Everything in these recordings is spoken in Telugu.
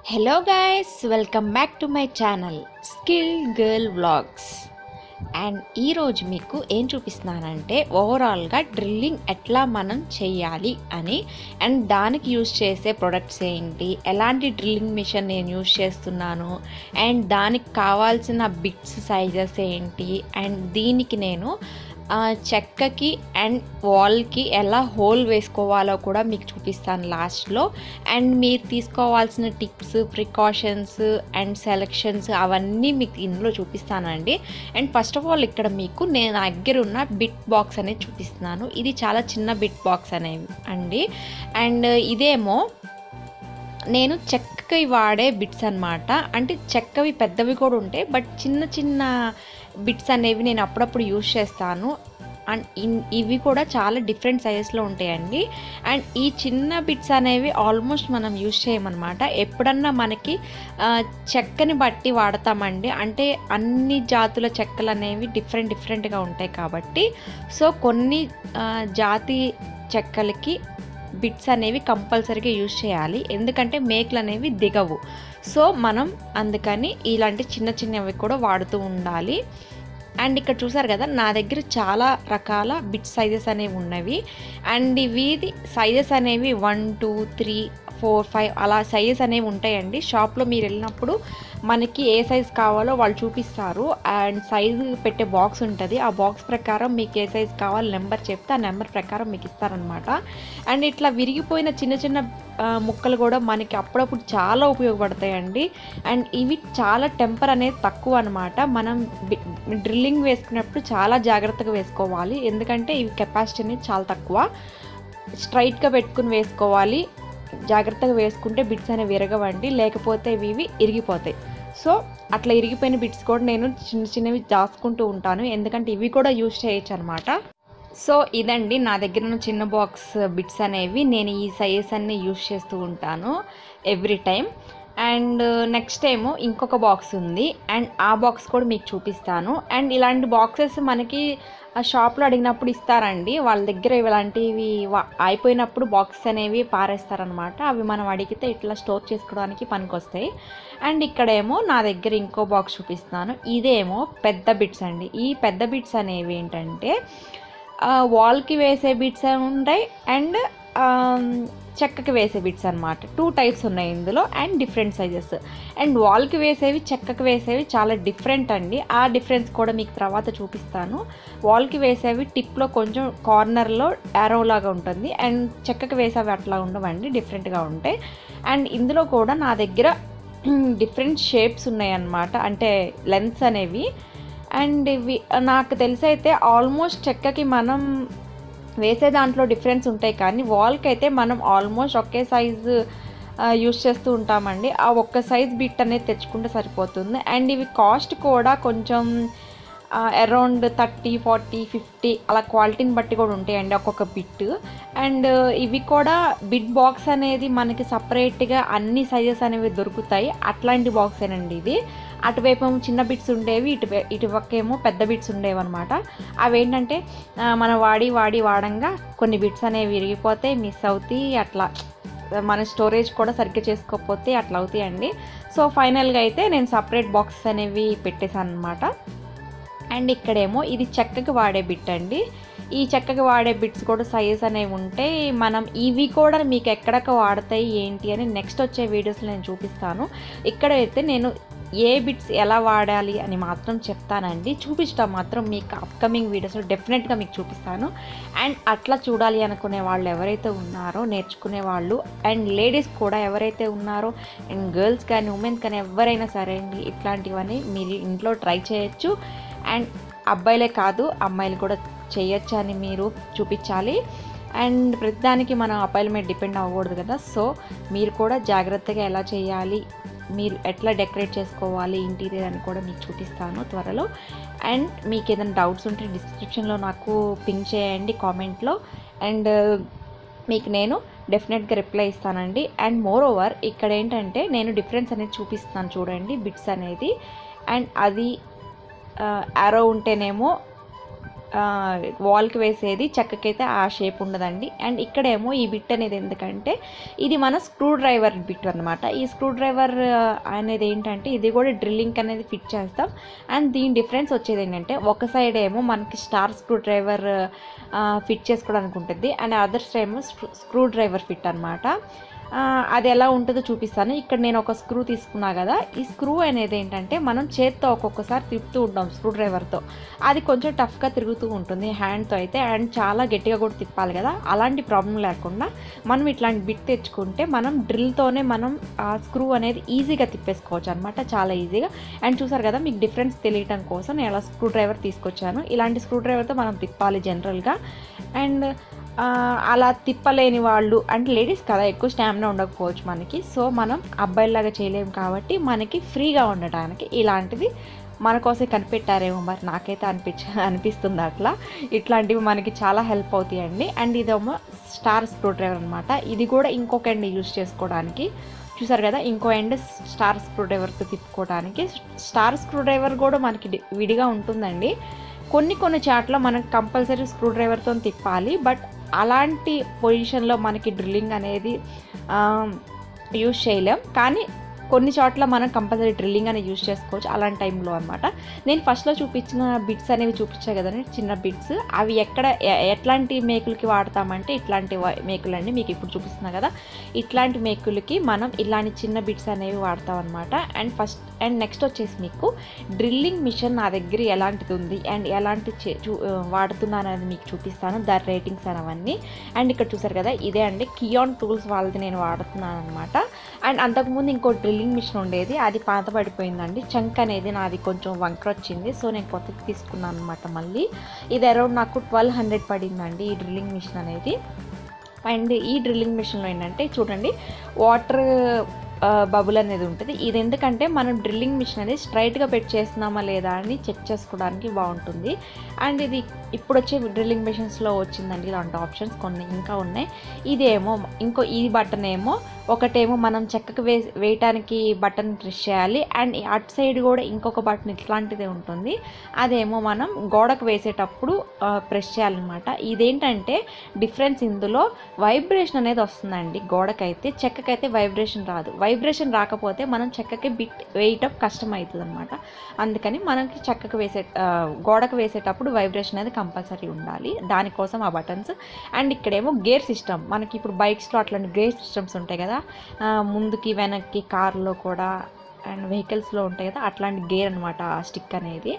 hello guys welcome back to my channel skill girl vlogs and ఈరోజు మీకు ఏం చూపిస్తున్నానంటే ఓవరాల్గా డ్రిల్లింగ్ ఎట్లా మనం చేయాలి అని అండ్ దానికి యూస్ చేసే ప్రొడక్ట్స్ ఏంటి ఎలాంటి డ్రిల్లింగ్ మిషన్ నేను యూస్ చేస్తున్నాను అండ్ దానికి కావాల్సిన బిట్స్ సైజెస్ ఏంటి అండ్ దీనికి నేను ఆ, చెక్కకి అండ్ వాల్కి ఎలా హోల్ వేసుకోవాలో కూడా మీకు చూపిస్తాను లాస్ట్లో అండ్ మీరు తీసుకోవాల్సిన టిప్స్ ప్రికాషన్స్ అండ్ సెలెక్షన్స్ అవన్నీ మీకు ఇందులో చూపిస్తానండి అండ్ ఫస్ట్ ఆఫ్ ఆల్ ఇక్కడ మీకు నేను నా దగ్గర ఉన్న బిట్ బాక్స్ అనేది చూపిస్తున్నాను ఇది చాలా చిన్న బిట్ బాక్స్ అనేవి అండి అండ్ ఇదేమో నేను చెక్కకి వాడే బిట్స్ అన్నమాట అంటే చెక్కవి పెద్దవి కూడా ఉంటాయి బట్ చిన్న చిన్న బిట్స్ అనేవి నేను అప్పుడప్పుడు యూజ్ చేస్తాను అండ్ ఇన్- ఇవి కూడా చాలా డిఫరెంట్ సైజెస్లో ఉంటాయండి అండ్ ఈ చిన్న బిట్స్ అనేవి ఆల్మోస్ట్ మనం యూజ్ చేయమన్నమాట ఎప్పుడన్నా మనకి ఆ, చెక్కని బట్టి వాడతామండి అంటే అన్ని జాతుల చెక్కలు అనేవి డిఫరెంట్ డిఫరెంట్గా ఉంటాయి కాబట్టి సో కొన్ని ఆ, జాతి చెక్కలకి బిట్స్ అనేవి కంపల్సరీగా యూజ్ చేయాలి ఎందుకంటే మేకలు అనేవి దిగవు సో మనం అందుకని ఇలాంటి చిన్న చిన్నవి కూడా వాడుతూ ఉండాలి అండ్ ఇక్కడ చూసారు కదా నా దగ్గర చాలా రకాల బిట్ సైజెస్ అనేవి ఉన్నవి అండ్ ఇవి సైజెస్ అనేవి one two three four five అలా సైజెస్ అనేవి ఉంటాయండి షాప్లో మీరు వెళ్ళినప్పుడు మనకి ఏ సైజ్ కావాలో వాళ్ళు చూపిస్తారు అండ్ సైజు పెట్టే బాక్స్ ఉంటుంది ఆ బాక్స్ ప్రకారం మీకు ఏ సైజ్ కావాలో నెంబర్ చెప్తే ఆ నెంబర్ ప్రకారం మీకు ఇస్తారనమాట అండ్ ఇట్లా విరిగిపోయిన చిన్న చిన్న ఆ, ముక్కలు కూడా మనకి అప్పుడప్పుడు చాలా ఉపయోగపడతాయండి అండ్ ఇవి చాలా టెంపర్ అనేది తక్కువ అనమాట మనం బి- డ్రిల్లింగ్ వేసుకున్నప్పుడు చాలా జాగ్రత్తగా వేసుకోవాలి ఎందుకంటే ఇవి కెపాసిటీ అనేది చాలా తక్కువ స్ట్రైట్గా పెట్టుకుని వేసుకోవాలి జాగ్రత్తగా వేసుకుంటే బిట్స్ అనేవి విరగవండి లేకపోతే ఇవి ఇవి ఇరిగిపోతాయి సో అట్లా ఇరిగిపోయిన బిట్స్ కూడా నేను చిన్న చిన్నవి దాచుకుంటూ ఉంటాను ఎందుకంటే ఇవి కూడా యూజ్ చేయొచ్చు అనమాట సో ఇదండి నా దగ్గర ఉన్న చిన్న బాక్స్ బిట్స్ అనేవి నేను ఈ సైజెస్ అన్ని యూజ్ చేస్తూ ఉంటాను ఎవ్రీ టైం అండ్ నెక్స్ట్ ఏమో ఇంకొక బాక్స్ ఉంది అండ్ ఆ బాక్స్ కూడా మీకు చూపిస్తాను అండ్ ఇలాంటి బాక్సెస్ మనకి ఆ షాప్లో అడిగినప్పుడు ఇస్తారండి వాళ్ళ దగ్గర ఇలాంటివి వా- అయిపోయినప్పుడు బాక్స్ అనేవి పారేస్తారనమాట అవి మనం అడిగితే ఇట్లా స్టోర్ చేసుకోవడానికి పనికొస్తాయి అండ్ ఇక్కడేమో నా దగ్గర ఇంకో బాక్స్ చూపిస్తున్నాను ఇదేమో పెద్ద బిట్స్ అండి ఈ పెద్ద బిట్స్ అనేవి ఏంటంటే వాల్కి వేసే బిట్స్ ఉంటాయి అండ్ చెక్కకి వేసే బిట్స్ అనమాట టూ టైప్స్ ఉన్నాయి ఇందులో అండ్ డిఫరెంట్ సైజెస్ అండ్ వాల్కి వేసేవి చెక్కకి వేసేవి చాలా డిఫరెంట్ అండి ఆ డిఫరెన్స్ కూడా మీకు తర్వాత చూపిస్తాను వాల్కి వేసేవి టిప్లో కొంచెం కార్నర్లో యారో లాగా ఉంటుంది అండ్ చెక్కకి వేసేవి అట్లా ఉండవండి డిఫరెంట్గా ఉంటాయి అండ్ ఇందులో కూడా నా దగ్గర డిఫరెంట్ షేప్స్ ఉన్నాయన్నమాట అంటే లెన్స్ అనేవి అండ్ ఇవి నాకు తెలిసి అయితే ఆల్మోస్ట్ చెక్కకి మనం వేసే దాంట్లో డిఫరెన్స్ ఉంటాయి కానీ వాల్కి అయితే మనం ఆల్మోస్ట్ ఒకే సైజు యూస్ చేస్తూ ఉంటామండి ఆ ఒక్క సైజ్ బిట్ అనేది తెచ్చుకుంటే సరిపోతుంది అండ్ ఇవి కాస్ట్ కూడా కొంచెం అరౌండ్ థర్టీ ఫార్టీ ఫిఫ్టీ అలా క్వాలిటీని బట్టి కూడా ఉంటాయండి ఒక్కొక్క బిట్ అండ్ ఇవి కూడా బిట్ బాక్స్ అనేది మనకి సపరేట్గా అన్ని సైజెస్ అనేవి దొరుకుతాయి అట్లాంటి బాక్స్ ఏనండి ఇది అటువైపు ఏమో చిన్న బిట్స్ ఉండేవి ఇటు ఇటుపక్క ఏమో పెద్ద బిట్స్ ఉండేవి అనమాట అవి ఏంటంటే ఆ, మనం వాడి వాడి వాడంగా కొన్ని బిట్స్ అనేవి విరిగిపోతాయి మిస్ అవుతాయి అట్లా మన స్టోరేజ్ కూడా సరిగ్గా చేసుకోకపోతే అట్లా అవుతాయండి సో ఫైనల్గా అయితే నేను సపరేట్ బాక్సెస్ అనేవి పెట్టేశాను అనమాట అండ్ ఇక్కడేమో ఇది చెక్కకి వాడే బిట్ అండి ఈ చెక్కకి వాడే బిట్స్ కూడా సైజెస్ అనేవి ఉంటాయి మనం ఇవి కూడా మీకు ఎక్కడెక్కడ వాడతాయి ఏంటి అని నెక్స్ట్ వచ్చే వీడియోస్లో నేను చూపిస్తాను ఇక్కడైతే నేను ఏ బిట్స్ ఎలా వాడాలి అని మాత్రం చెప్తానండి చూపించడం మాత్రం మీకు అప్కమింగ్ వీడియోస్లో డెఫినెట్గా మీకు చూపిస్తాను అండ్ అట్లా చూడాలి అనుకునే వాళ్ళు ఎవరైతే ఉన్నారో నేర్చుకునే వాళ్ళు అండ్ లేడీస్ కూడా ఎవరైతే ఉన్నారో అండ్ గర్ల్స్ కానీ ఉమెన్స్ కానీ ఎవరైనా సరే అండి ఇట్లాంటివన్నీ మీరు ఇంట్లో ట్రై చేయొచ్చు అండ్ అబ్బాయిలే కాదు అమ్మాయిలు కూడా చేయొచ్చు అని మీరు చూపించాలి అండ్ ప్రతిదానికి మనం అబ్బాయిల మీద డిపెండ్ అవ్వకూడదు కదా సో మీరు కూడా జాగ్రత్తగా ఎలా చేయాలి మీరు ఎట్లా డెకరేట్ చేసుకోవాలి ఇంటీరియర్ అని కూడా మీకు చూపిస్తాను త్వరలో అండ్ మీకు ఏదైనా డౌట్స్ ఉంటే డిస్క్రిప్షన్లో నాకు పింక్ చేయండి కామెంట్లో అండ్ మీకు నేను డెఫినెట్గా రిప్లై ఇస్తానండి అండ్ మోర్ ఓవర్ ఇక్కడ ఏంటంటే నేను డిఫరెన్స్ అనేది చూపిస్తాను చూడండి బిట్స్ అనేది అండ్ అది యారో ఉంటేనేమో వాల్కి వేసేది చెక్కకైతే ఆ షేప్ ఉండదండి అండ్ ఇక్కడేమో ఈ బిట్ అనేది ఎందుకంటే ఇది మన స్క్రూ డ్రైవర్ బిట్ అనమాట ఈ స్క్రూ డ్రైవర్ అనేది ఏంటంటే ఇది కూడా డ్రిల్లింగ్ అనేది ఫిట్ చేస్తాం అండ్ దీని డిఫరెన్స్ వచ్చేది ఏంటంటే ఒక సైడ్ ఏమో మనకి స్టార్ స్క్రూ డ్రైవర్ ఫిట్ చేసుకోవడానికి ఉంటుంది అండ్ అదర్ సైడ్ ఏమో స్క్రూ డ్రైవర్ ఫిట్ అనమాట అది ఎలా ఉంటుందో చూపిస్తాను ఇక్కడ నేను ఒక స్క్రూ తీసుకున్నా కదా ఈ స్క్రూ అనేది ఏంటంటే మనం చేత్తో ఒక్కొక్కసారి తిప్పుతూ ఉంటాం స్క్రూ డ్రైవర్తో అది కొంచెం టఫ్గా తిరుగుతూ ఉంటుంది హ్యాండ్తో అయితే అండ్ చాలా గట్టిగా కూడా తిప్పాలి కదా అలాంటి ప్రాబ్లం లేకుండా మనం ఇట్లాంటి బిట్ తెచ్చుకుంటే మనం డ్రిల్తోనే మనం ఆ స్క్రూ అనేది ఈజీగా తిప్పేసుకోవచ్చు అనమాట చాలా ఈజీగా అండ్ చూసారు కదా మీకు డిఫరెన్స్ తెలియటం కోసం నేను అలా స్క్రూ డ్రైవర్ తీసుకొచ్చాను ఇలాంటి స్క్రూ డ్రైవర్తో మనం తిప్పాలి జనరల్గా అండ్ అలా తిప్పలేని వాళ్ళు అంటే లేడీస్ కదా ఎక్కువ స్టామినా ఉండకపోవచ్చు మనకి సో మనం అబ్బాయిలాగా చేయలేము కాబట్టి మనకి ఫ్రీగా ఉండటానికి ఇలాంటిది మన కోసం కనిపెట్టారేమో మరి నాకైతే అనిపించ అనిపిస్తుంది అట్లా ఇట్లాంటివి మనకి చాలా హెల్ప్ అవుతాయండి అండ్ ఇదేమో స్టార్ స్క్రూ డ్రైవర్ అనమాట ఇది కూడా ఇంకొక ఎండ్ యూజ్ చేసుకోవడానికి చూసారు కదా ఇంకో ఎండ్ స్టార్ స్క్రూ డ్రైవర్తో తిప్పుకోవడానికి స్టార్ స్క్రూ డ్రైవర్ కూడా మనకి విడిగా ఉంటుందండి కొన్ని కొన్ని చాట్ల మనం కంపల్సరీ స్క్రూ డ్రైవర్తో తిప్పాలి బట్ అలాంటి పొజిషన్లో మనకి డ్రిల్లింగ్ అనేది యూజ్ చేయలేం కానీ కొన్ని చోట్ల మనం కంపల్సరీ డ్రిల్లింగ్ అనేది యూజ్ చేసుకోవచ్చు అలాంటి టైంలో అనమాట నేను ఫస్ట్లో చూపించిన బిట్స్ అనేవి చూపించా కదండి చిన్న బిట్స్ అవి ఎక్కడ ఎట్లాంటి మేకులకి వాడతామంటే ఇట్లాంటి మేకులండి మీకు ఇప్పుడు చూపిస్తున్నా కదా ఇట్లాంటి మేకులకి మనం ఇలాంటి చిన్న బిట్స్ అనేవి వాడతాం అనమాట అండ్ ఫస్ట్ అండ్ నెక్స్ట్ వచ్చేసి మీకు డ్రిల్లింగ్ మిషన్ నా దగ్గర ఎలాంటిది ఉంది అండ్ ఎలాంటి వాడుతున్నాను అనేది మీకు చూపిస్తాను దాని రేటింగ్స్ అవన్నీ అండ్ ఇక్కడ చూసారు కదా ఇదే అండి కియాన్ టూల్స్ వాళ్ళది నేను వాడుతున్నాను అనమాట అండ్ అంతకుముందు ఇంకో డ్రిల్లింగ్ మిషన్ ఉండేది అది పాత పడిపోయిందండి చంక్ అనేది నాది కొంచెం వంకర వచ్చింది సో నేను కొత్తది తీసుకున్నాను అనమాట మళ్ళీ ఇది అరౌండ్ నాకు ట్వెల్వ్ హండ్రెడ్ పడిందండి ఈ డ్రిల్లింగ్ మిషన్ అనేది అండ్ ఈ డ్రిల్లింగ్ మిషన్లో ఏంటంటే చూడండి వాటర్ బబుల్ అనేది ఉంటుంది ఇది ఎందుకంటే మనం డ్రిల్లింగ్ మిషన్ అనేది స్ట్రైట్గా పెట్టి చేస్తున్నామా లేదా అని చెక్ చేసుకోవడానికి బాగుంటుంది అండ్ ఇది ఇప్పుడు వచ్చే డ్రిల్లింగ్ మిషన్స్లో వచ్చిందండి ఇలాంటి ఆప్షన్స్ కొన్ని ఇంకా ఉన్నాయి ఇదేమో ఇంకో ఈ బటన్ ఏమో ఒకటేమో మనం చెక్కకు వే వేయటానికి బటన్ ప్రెస్ చేయాలి అండ్ అటు సైడ్ కూడా ఇంకొక బటన్ ఇట్లాంటిదే ఉంటుంది అదేమో మనం గోడకు వేసేటప్పుడు ప్రెస్ చేయాలన్నమాట ఇదేంటంటే డిఫరెన్స్ ఇందులో వైబ్రేషన్ అనేది వస్తుందండి గోడకైతే చెక్కకైతే వైబ్రేషన్ రాదు వైబ్రేషన్ రాకపోతే మనం చెక్కకి బిట్ వేయటం కష్టం అవుతుంది అనమాట అందుకని మనకి చెక్కకు వేసే గోడకు వేసేటప్పుడు వైబ్రేషన్ అనేది కంపల్సరీ ఉండాలి దానికోసం ఆ బటన్స్ అండ్ ఇక్కడేమో గేర్ సిస్టమ్ మనకి ఇప్పుడు బైక్స్లో అట్లాంటి గేర్ సిస్టమ్స్ ఉంటాయి కదా ముందుకి వెనక్కి కార్లో కూడా అండ్ వెహికల్స్లో ఉంటాయి కదా అట్లాంటి గేర్ అనమాట ఆ స్టిక్ అనేది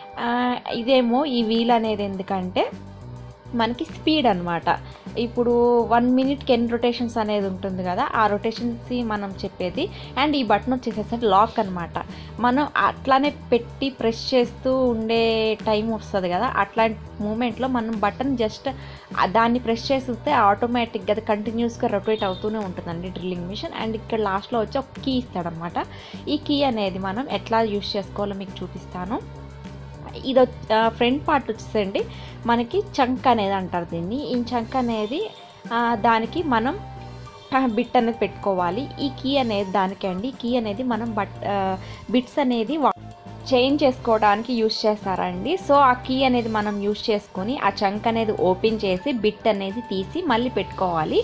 ఇదేమో ఈ వీల్ అనేది ఎందుకంటే మనకి స్పీడ్ అనమాట ఇప్పుడు వన్ మినిట్కి ఎన్ని రొటేషన్స్ అనేది ఉంటుంది కదా ఆ రొటేషన్స్ మనం చెప్పేది అండ్ ఈ బటన్ వచ్చేసేసరికి లాక్ అనమాట మనం అట్లానే పెట్టి ప్రెస్ చేస్తూ ఉండే టైం వస్తుంది కదా అట్లాంటి మూమెంట్లో మనం బటన్ జస్ట్ దాన్ని ప్రెస్ చేస్తే ఆటోమేటిక్గా అది కంటిన్యూస్గా రొటేట్ అవుతూనే ఉంటుందండి డ్రిల్లింగ్ మిషన్ అండ్ ఇక్కడ లాస్ట్లో వచ్చి ఒక కీ ఇస్తాడనమాట ఈ కీ అనేది మనం ఎట్లా యూస్ చేసుకోవాలో మీకు చూపిస్తాను ఇది ఫ్రంట్ పార్ట్ వచ్చేసండి మనకి చంక్ అనేది అంటారు దీన్ని ఈ చంక్ అనేది దానికి మనం బిట్ అనేది పెట్టుకోవాలి ఈ కీ అనేది దానికి అండి కీ అనేది మనం బట్ బిట్స్ అనేది చేంజ్ చేసుకోవడానికి యూస్ చేస్తారండి సో ఆ కీ అనేది మనం యూస్ చేసుకొని ఆ చంక్ అనేది ఓపెన్ చేసి బిట్ అనేది తీసి మళ్ళీ పెట్టుకోవాలి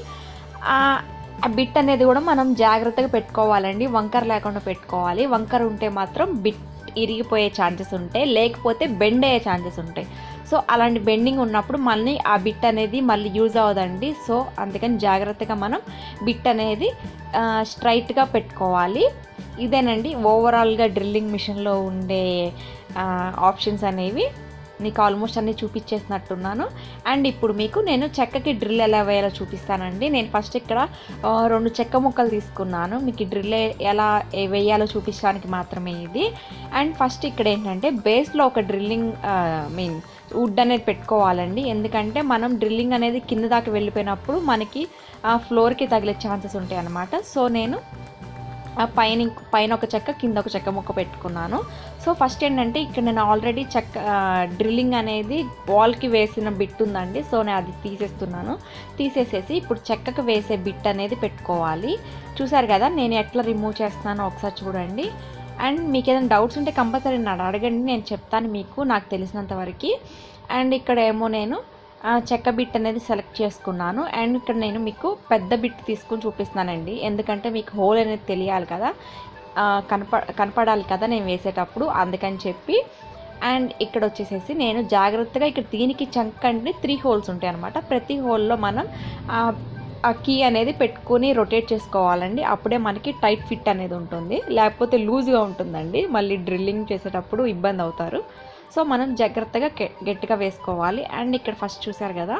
ఆ బిట్ అనేది కూడా మనం జాగ్రత్తగా పెట్టుకోవాలండి వంకర లేకుండా పెట్టుకోవాలి వంకర ఉంటే మాత్రం బిట్ ఇరిగిపోయే ఛాన్సెస్ ఉంటాయి లేకపోతే బెండ్ అయ్యే ఛాన్సెస్ ఉంటాయి సో అలాంటి బెండింగ్ ఉన్నప్పుడు మళ్ళీ ఆ బిట్ అనేది మళ్ళీ యూజ్ అవ్వదండి సో అందుకని జాగ్రత్తగా మనం బిట్ అనేది స్ట్రైట్గా పెట్టుకోవాలి ఇదేనండి ఓవరాల్గా డ్రిల్లింగ్ మిషన్లో ఉండే ఆప్షన్స్ అనేవి నీకు ఆల్మోస్ట్ అన్నీ చూపించేసినట్టున్నాను అండ్ ఇప్పుడు మీకు నేను చెక్కకి డ్రిల్ ఎలా వేయాలో చూపిస్తానండి నేను ఫస్ట్ ఇక్కడ రెండు చెక్క ముక్కలు తీసుకున్నాను మీకు డ్రిల్ ఎలా వేయాలో చూపించడానికి మాత్రమే ఇది అండ్ ఫస్ట్ ఇక్కడ ఏంటంటే బేస్లో ఒక డ్రిల్లింగ్ మీన్ వుడ్ అనేది పెట్టుకోవాలండి ఎందుకంటే మనం డ్రిల్లింగ్ అనేది కింద దాకా వెళ్ళిపోయినప్పుడు మనకి ఫ్లోర్కి తగిలే ఛాన్సెస్ ఉంటాయి అన్నమాట సో నేను పైన పైన ఒక చెక్క కింద ఒక చెక్క ముక్క పెట్టుకున్నాను సో ఫస్ట్ ఏంటంటే ఇక్కడ నేను ఆల్రెడీ చెక్క డ్రిల్లింగ్ అనేది వాల్కి వేసిన బిట్ ఉందండి సో నేను అది తీసేస్తున్నాను తీసేసేసి ఇప్పుడు చెక్కకు వేసే బిట్ అనేది పెట్టుకోవాలి చూసారు కదా నేను ఎట్లా రిమూవ్ చేస్తున్నానో ఒకసారి చూడండి అండ్ మీకు ఏదైనా డౌట్స్ ఉంటే కంపల్సరీ నన్ను అడగండి నేను చెప్తాను మీకు నాకు తెలిసినంత వరకు అండ్ ఇక్కడ ఏమో నేను ఆ, చెక్క బిట్ అనేది సెలెక్ట్ చేసుకున్నాను అండ్ ఇక్కడ నేను మీకు పెద్ద బిట్ తీసుకుని చూపిస్తున్నానండి ఎందుకంటే మీకు హోల్ అనేది తెలియాలి కదా ఆ, కనప కనపడాలి కదా నేను వేసేటప్పుడు అందుకని చెప్పి అండ్ ఇక్కడ వచ్చేసేసి నేను జాగ్రత్తగా ఇక్కడ దీనికి చంక్ అంటే త్రీ హోల్స్ ఉంటాయి అనమాట ప్రతి హోల్లో మనం ఆ ఆ కీ అనేది పెట్టుకొని రొటేట్ చేసుకోవాలండి అప్పుడే మనకి టైట్ ఫిట్ అనేది ఉంటుంది లేకపోతే లూజ్గా ఉంటుందండి మళ్ళీ డ్రిల్లింగ్ చేసేటప్పుడు ఇబ్బంది అవుతారు సో మనం జాగ్రత్తగా గె- గట్టిగా వేసుకోవాలి అండ్ ఇక్కడ ఫస్ట్ చూసారు కదా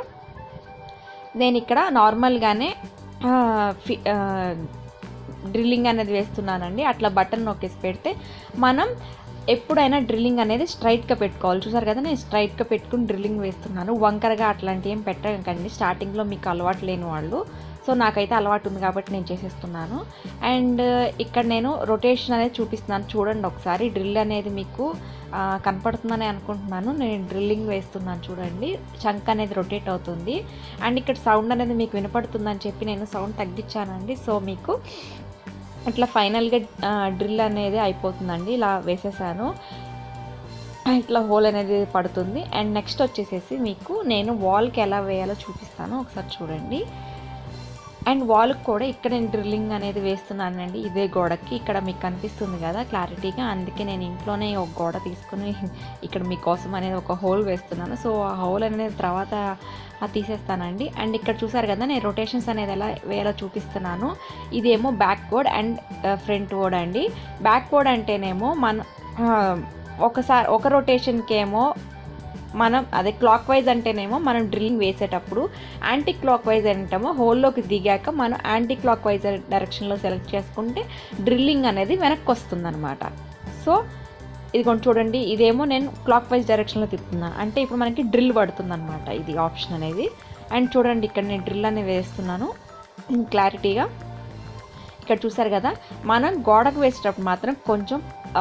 నేను ఇక్కడ నార్మల్గానే ఆ, ఫి- ఆ, డ్రిల్లింగ్ అనేది వేస్తున్నానండి అట్లా బటన్ నొక్కేసి పెడితే మనం ఎప్పుడైనా డ్రిల్లింగ్ అనేది స్ట్రైట్గా పెట్టుకోవాలి చూసారు కదా నేను స్ట్రైట్గా పెట్టుకుని డ్రిల్లింగ్ వేస్తున్నాను వంకరగా అట్లాంటివి ఏం పెట్టకండి స్టార్టింగ్లో మీకు అలవాటు లేని వాళ్ళు సో నాకైతే అలవాటు ఉంది కాబట్టి నేను చేసేస్తున్నాను అండ్ ఇక్కడ నేను రొటేషన్ అనేది చూపిస్తున్నాను చూడండి ఒకసారి డ్రిల్ అనేది మీకు ఆ, కనపడుతుందని అనుకుంటున్నాను నేను డ్రిల్లింగ్ వేస్తున్నాను చూడండి చంక్ అనేది రొటేట్ అవుతుంది అండ్ ఇక్కడ సౌండ్ అనేది మీకు వినపడుతుందని చెప్పి నేను సౌండ్ తగ్గించానండి సో మీకు ఇట్లా ఫైనల్గా డ్రిల్ అనేది అయిపోతుందండి ఇలా వేసేసాను ఇట్లా హోల్ అనేది పడుతుంది అండ్ నెక్స్ట్ వచ్చేసేసి మీకు నేను వాల్కి ఎలా వేయాలో చూపిస్తాను ఒకసారి చూడండి అండ్ వాల్కి కూడా ఇక్కడ నేను డ్రిల్లింగ్ అనేది వేస్తున్నానండి ఇదే గోడకి ఇక్కడ మీకు కనిపిస్తుంది కదా క్లారిటీగా అందుకే నేను ఇంట్లోనే ఒక గోడ తీసుకుని ఇక్కడ మీకోసం అనేది ఒక హోల్ వేస్తున్నాను సో ఆ హోల్ అనేది తర్వాత ఆ తీసేస్తానండి అండ్ ఇక్కడ చూసారు కదా నేను రొటేషన్స్ అనేది ఎలా వేయాలో చూపిస్తున్నాను ఇదేమో backward and forward అండి బ్యాక్ వర్డ్ అంటేనేమో మన ఆ, ఒకసారి ఒక రొటేషన్కి ఏమో మనం అదే క్లాక్ వైజ్ అంటేనేమో మనం డ్రిల్లింగ్ వేసేటప్పుడు యాంటీ క్లాక్ వైజ్ అంటామో హోల్లోకి దిగాక మనం యాంటీ క్లాక్ వైజ్ డైరెక్షన్లో సెలెక్ట్ చేసుకుంటే డ్రిల్లింగ్ అనేది వెనక్కి వస్తుందన్నమాట సో ఇదిగోండి చూడండి ఇదేమో నేను క్లాక్ వైజ్ డైరెక్షన్లో తిప్పుతున్నాను అంటే ఇప్పుడు మనకి డ్రిల్ పడుతుంది అనమాట ఇది ఆప్షన్ అనేది అండ్ చూడండి ఇక్కడ నేను డ్రిల్ అనేది వేస్తున్నాను క్లారిటీగా ఇక్కడ చూసారు కదా మనం గోడకు వేసేటప్పుడు మాత్రం కొంచెం ఆ,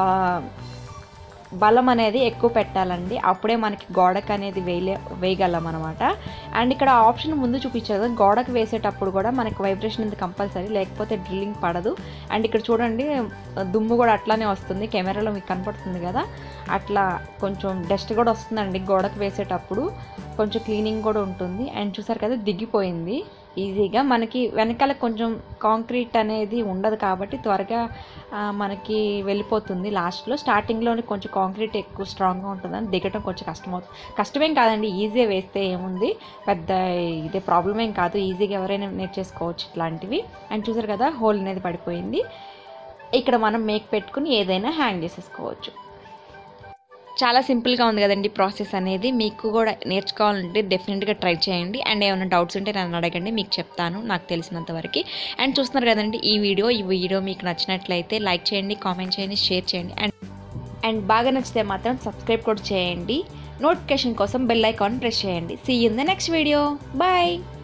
బలం అనేది ఎక్కువ పెట్టాలండి అప్పుడే మనకి గోడకు అనేది వేయలే వేయగలం అనమాట అండ్ ఇక్కడ ఆప్షన్ ముందు చూపించారు కదా గోడకు వేసేటప్పుడు కూడా మనకి వైబ్రేషన్ అనేది కంపల్సరీ లేకపోతే డ్రిల్లింగ్ పడదు అండ్ ఇక్కడ చూడండి దుమ్ము కూడా అట్లానే వస్తుంది కెమెరాలో మీకు కనపడుతుంది కదా అట్లా కొంచెం డస్ట్ కూడా వస్తుందండి గోడకు వేసేటప్పుడు కొంచెం క్లీనింగ్ కూడా ఉంటుంది అండ్ చూసారు కదా దిగిపోయింది ఈజీగా మనకి వెనకాల కొంచెం కాంక్రీట్ అనేది ఉండదు కాబట్టి త్వరగా ఆ, మనకి వెళ్ళిపోతుంది లాస్ట్లో స్టార్టింగ్లోనే కొంచెం కాంక్రీట్ ఎక్కువ స్ట్రాంగ్గా ఉంటుందని దిగటం కొంచెం కష్టమవుతుంది కష్టమేం కాదండి ఈజీగా వేస్తే ఏముంది పెద్ద ఇదే ప్రాబ్లం ఏం కాదు ఈజీగా ఎవరైనా నేర్చేసుకోవచ్చు ఇట్లాంటివి అండ్ చూసారు కదా హోల్ అనేది పడిపోయింది ఇక్కడ మనం మేక్ పెట్టుకుని ఏదైనా హ్యాంగ్ చేసేసుకోవచ్చు చాలా సింపుల్గా ఉంది కదండి ప్రాసెస్ అనేది మీకు కూడా నేర్చుకోవాలంటే డెఫినెట్గా ట్రై చేయండి అండ్ ఏమైనా డౌట్స్ ఉంటే నన్ను అడగండి మీకు చెప్తాను నాకు తెలిసినంత వరకు అండ్ చూస్తున్నారు కదండి ఈ వీడియో ఈ వీడియో మీకు నచ్చినట్లయితే లైక్ చేయండి కామెంట్ చేయండి షేర్ చేయండి అండ్ అండ్ బాగా నచ్చితే మాత్రం సబ్స్క్రైబ్ కూడా చేయండి నోటిఫికేషన్ కోసం బెల్ ఐకాన్ ప్రెస్ చేయండి see in the next video bye